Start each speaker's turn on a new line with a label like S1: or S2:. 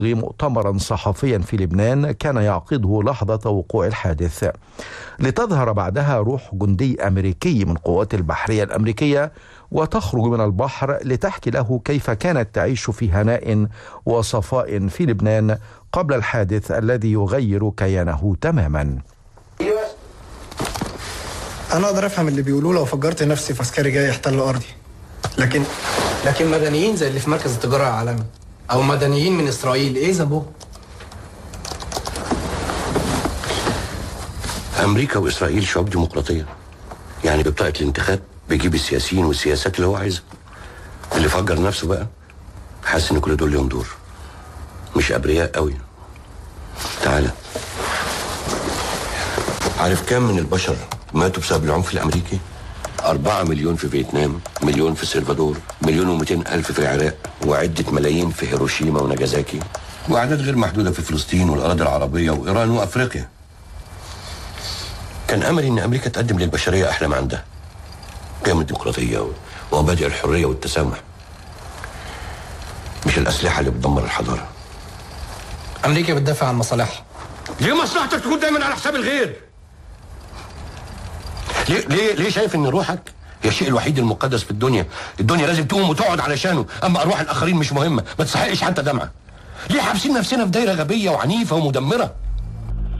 S1: مؤتمرا صحفيا في لبنان كان يعقده لحظة وقوع الحادث لتظهر بعدها روح جندي أمريكي من قوات البحرية الأمريكية وتخرج من البحر لتحكي له كيف كانت تعيش في هناء وصفاء في لبنان قبل الحادث الذي يغير كيانه تماما
S2: انا اقدر افهم اللي بيقولوه لو فجرت نفسي في عسكري جاي يحتل ارضي لكن لكن مدنيين زي اللي في مركز التجاره العالمي او مدنيين من اسرائيل ايه ذنبهم
S3: امريكا واسرائيل شعوب ديمقراطيه يعني ببطاقه الانتخاب بيجيب السياسيين والسياسات اللي هو عايزها اللي فجر نفسه بقى حاسس ان كل دول ليهم دور مش ابرياء قوي تعالى عارف كام من البشر ماتوا بسبب العنف الامريكي أربعة مليون في فيتنام مليون في سلفادور مليون ومئتين ألف في العراق وعدة ملايين في هيروشيما وناجازاكي وأعداد غير محدودة في فلسطين والأراضي العربية وإيران وأفريقيا كان أملي إن أمريكا تقدم للبشرية أحلام عندها قيم الديمقراطية ومبادئ الحرية والتسامح مش الأسلحة اللي بتدمر الحضارة
S2: امريكا بتدافع عن مصالحها
S3: ليه مصلحتك تكون دايما على حساب الغير؟ ليه ليه ليه شايف ان روحك هي الشيء الوحيد المقدس في الدنيا، الدنيا لازم تقوم وتقعد علشانه، اما ارواح الاخرين مش مهمه، ما تستحقش حتى دمعه. ليه حابسين نفسنا في دايره غبيه وعنيفه ومدمره؟